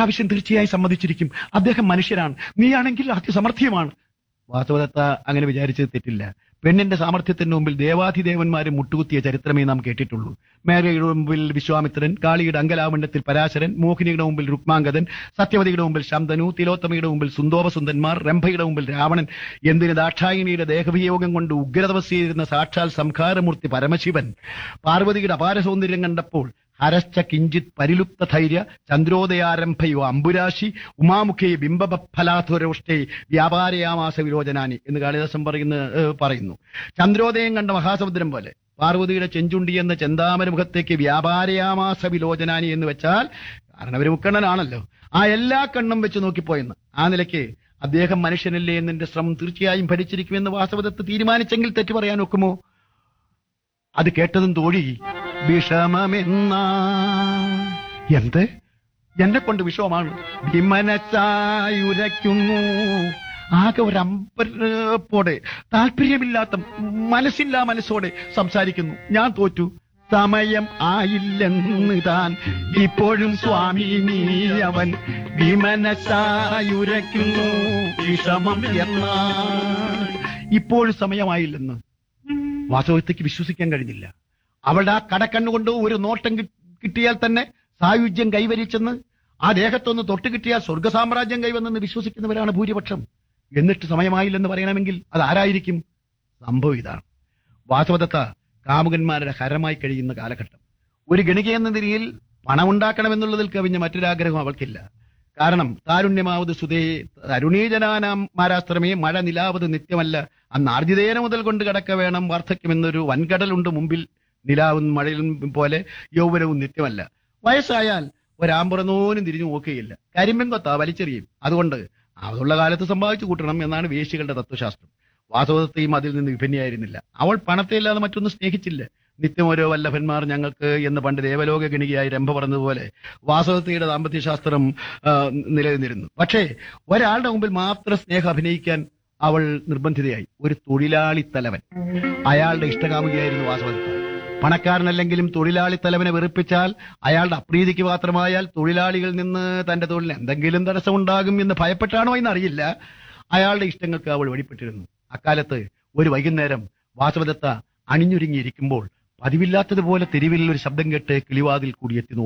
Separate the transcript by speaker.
Speaker 1: ഇപ്രാവശ്യം തീർച്ചയായും സമ്മതിച്ചിരിക്കും അദ്ദേഹം മനുഷ്യനാണ് നീയാണെങ്കിൽ അതിസമർത്ഥ്യമാണ് വാസ്തവദത്ത അങ്ങനെ വിചാരിച്ചത് തെറ്റില്ല പെണ്ണിന്റെ സാമർഥ്യത്തിന് മുമ്പിൽ ദേവാധിദേവന്മാരെ മുട്ടുകുത്തിയ ചരിത്രമേ നാം കേട്ടിട്ടുള്ളൂ മേരയുടെ മുമ്പിൽ വിശ്വാമിത്രൻ കാളിയുടെ അങ്കലാമണ്ഡത്തിൽ പരാശരൻ മോഹിനിയുടെ മുമ്പിൽ രുക്മാംഗതൻ സത്യവതിയുടെ മുമ്പിൽ ശന്തനു തിലോത്തമയുടെ മുമ്പിൽ സുന്ദോപസുന്ദന്മാർ രംഭയുടെ മുമ്പിൽ രാവണൻ എന്തിന് ദാക്ഷായിനിയുടെ ദേഹവിയോഗം കൊണ്ട് ഉഗ്രതപസ്യയിരുന്ന സാക്ഷാൽ സംഹാരമൂർത്തി പരമശിവൻ പാർവതിയുടെ അപാര സൗന്ദര്യം കണ്ടപ്പോൾ ഹരശ്ച കിഞ്ചിത് പരിലുപ്ത ധൈര്യ ചന്ദ്രോദയാരംഭയോ അമ്പുരാശി ഉമാമുഖേ ബിംബഫലാധുരോഷ്ടേ വ്യാപാരയാമാസ വിരോചനാനി എന്ന് കാളിദാസൻ പറയുന്ന ഏഹ്, പറയുന്നു ചന്ദ്രോദയം കണ്ട മഹാസമുദ്രം പോലെ പാർവതിയുടെ ചെഞ്ചുണ്ടി എന്ന ചെന്താമര മുഖത്തേക്ക് വ്യാപാരയാമാസ വിലോചനാനി എന്ന് വെച്ചാൽ കാരണം അവര് മുക്കണ്ണനാണല്ലോ ആ എല്ലാ കണ്ണും വെച്ച് നോക്കിപ്പോയെന്ന് ആ നിലയ്ക്ക് അദ്ദേഹം മനുഷ്യനല്ലേ എന്നതിന്റെ ശ്രമം തീർച്ചയായും ഭരിച്ചിരിക്കുമെന്ന് വാസ്തവദത്ത് തീരുമാനിച്ചെങ്കിൽ തെറ്റു പറയാൻ ഒക്കുമോ അത് കേട്ടതും തോഴി വിഷമമെന്ന എന്ത് എന്നെ കൊണ്ട് വിഷമമാണ് വിമനച്ചായുരയ്ക്കുന്നു ആകെ ഒരു അമ്പരപ്പോടെ താല്പര്യമില്ലാത്ത മനസ്സില്ലാ മനസ്സോടെ സംസാരിക്കുന്നു ഞാൻ തോറ്റു സമയം ആയില്ലെന്ന് താൻ ഇപ്പോഴും സ്വാമി നീ അവൻ വിമനസായുരയ്ക്കുന്നു വിഷമം എന്നാൽ ഇപ്പോഴും സമയമായില്ലെന്ന് വാസവത്തേക്ക് വിശ്വസിക്കാൻ കഴിഞ്ഞില്ല അവളുടെ ആ കടക്കണ്ണുകൊണ്ട് ഒരു നോട്ടം കി- കിട്ടിയാൽ തന്നെ സായുജ്യം കൈവരിച്ചെന്ന് ആ ദേഹത്തൊന്ന് തൊട്ട് കിട്ടിയാൽ സ്വർഗസാമ്രാജ്യം കൈവന്നെന്ന് വിശ്വസിക്കുന്നവരാണ് ഭൂരിപക്ഷം എന്നിട്ട് സമയമായില്ലെന്ന് പറയണമെങ്കിൽ അത് ആരായിരിക്കും സംഭവം ഇതാണ് വാസവദത്ത കാമുകന്മാരുടെ ഹരമായി കഴിയുന്ന കാലഘട്ടം ഒരു ഗണിക എന്ന നിലയിൽ പണമുണ്ടാക്കണമെന്നുള്ളതിൽ കവിഞ്ഞ മറ്റൊരാഗ്രഹം അവൾക്കില്ല കാരണം താരുണ്യമാവത് സുതേ തരുണീജനാനാം മാരാസ്ത്രമേ മഴ നിലാവത് നിത്യമല്ല അന്ന് ആർജിതേന മുതൽ കൊണ്ട് കടക്ക വേണം വാർദ്ധക്യമെന്നൊരു വൻകടലുണ്ട് മുമ്പിൽ നിലാവും മഴയും പോലെ യൗവനവും നിത്യമല്ല വയസ്സായാൽ ഒരാമ്പുറന്നോനും തിരിഞ്ഞു നോക്കുകയില്ല കരിമ്പൻ കൊത്താ വലിച്ചെറിയും അതുകൊണ്ട് അതുള്ള കാലത്ത് സമ്പാദിച്ചു കൂട്ടണം എന്നാണ് വേശികളുടെ തത്വശാസ്ത്രം വാസവദത്തെയും അതിൽ നിന്ന് വിഭിന്നയായിരുന്നില്ല അവൾ പണത്തെ ഇല്ലാതെ മറ്റൊന്നും സ്നേഹിച്ചില്ല നിത്യം ഓരോ വല്ലഭന്മാർ ഞങ്ങൾക്ക് എന്ന് പണ്ട് ദേവലോക ഗണികയായി രംഭ പറഞ്ഞതുപോലെ വാസവതയുടെ ദാമ്പത്യശാസ്ത്രം ആ, നിലനിന്നിരുന്നു പക്ഷേ ഒരാളുടെ മുമ്പിൽ മാത്രം സ്നേഹം അഭിനയിക്കാൻ അവൾ നിർബന്ധിതയായി ഒരു തൊഴിലാളി തലവൻ അയാളുടെ ഇഷ്ടകാമുകിയായിരുന്നു വാസവദത്ത പണക്കാരനല്ലെങ്കിലും തൊഴിലാളി തലവനെ വെറുപ്പിച്ചാൽ അയാളുടെ അപ്രീതിക്ക് മാത്രമായാൽ തൊഴിലാളികളിൽ നിന്ന് തന്റെ തൊഴിലിന് എന്തെങ്കിലും തടസ്സമുണ്ടാകും എന്ന് ഭയപ്പെട്ടാണോ എന്നറിയില്ല അയാളുടെ ഇഷ്ടങ്ങൾക്ക് അവൾ വെളിപ്പെട്ടിരുന്നു അക്കാലത്ത് ഒരു വൈകുന്നേരം വാസവദത്ത അണിഞ്ഞൊരുങ്ങിയിരിക്കുമ്പോൾ പതിവില്ലാത്തതുപോലെ തെരുവിൽ ഒരു ശബ്ദം കേട്ട് കിളിവാതിൽ കൂടി എത്തി നോക്കി